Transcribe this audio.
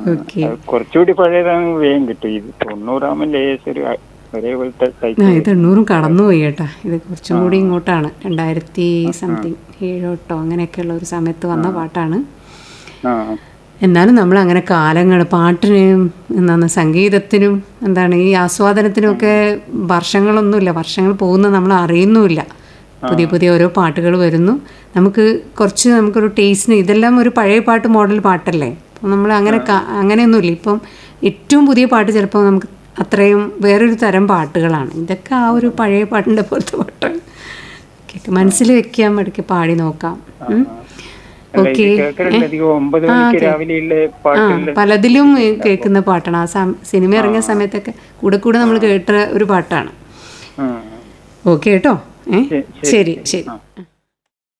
Okay അത് കുറച്ചുകൂടി പഴയതാണ് വേഗം കിട്ടും ഇത് തൊണ്ണൂറാമൻ ലേസ് ഒരു ഒരേപോലത്തെ ആ ടൈപ്പ് ഇത് എണ്ണൂറും കടന്നുപോയി കേട്ടാ ഇത് കുറച്ചും കൂടി ഇങ്ങോട്ടാണ് രണ്ടായിരത്തി സംതിങ് ഏഴോട്ടോ അങ്ങനെയൊക്കെയുള്ള ഒരു സമയത്ത് വന്ന പാട്ടാണ് ആ എന്നാലും നമ്മൾ അങ്ങനെ കാലങ്ങൾ പാട്ടിനും എന്താണ് സംഗീതത്തിനും എന്താണ് ഈ ആസ്വാദനത്തിനുമൊക്കെ വർഷങ്ങളൊന്നുമില്ല വർഷങ്ങൾ പോകുന്ന നമ്മൾ അറിയുന്നുമില്ല പുതിയ പുതിയ ഓരോ പാട്ടുകൾ വരുന്നു നമുക്ക് കുറച്ച് നമുക്കൊരു ടേസ്റ്റിന് ഇതെല്ലാം ഒരു പഴയ പാട്ട് മോഡൽ പാട്ടല്ലേ അപ്പം നമ്മൾ അങ്ങനെ ക- അങ്ങനെയൊന്നുമില്ല ഇപ്പം ഏറ്റവും പുതിയ പാട്ട് ചിലപ്പോൾ നമുക്ക് അത്രയും വേറൊരു തരം പാട്ടുകളാണ് ഇതൊക്കെ ആ ഒരു പഴയ പാട്ടിൻ്റെ പോലത്തെ പാട്ടാണ് ഓക്കെ മനസ്സിൽ വെക്കാൻ ഇടയ്ക്ക് പാടി നോക്കാം ഉം. അല്ല, ഇത് ഓക്കെ കേൾക്കലുണ്ട് അധികം ഒമ്പത് മണിക്ക് രാവിലെയുള്ള ആ പാട്ടുകളിൽ പലതിലും ഈ കേൾക്കുന്ന പാട്ടാണ് ആ സം- സിനിമ ഇറങ്ങിയ സമയത്തൊക്കെ കൂടെ കൂടെ നമ്മൾ കേട്ട ഒരു പാട്ടാണ് ആ ഓക്കെ കേട്ടോ ഏ ശരി, ശരി ശരി ആ.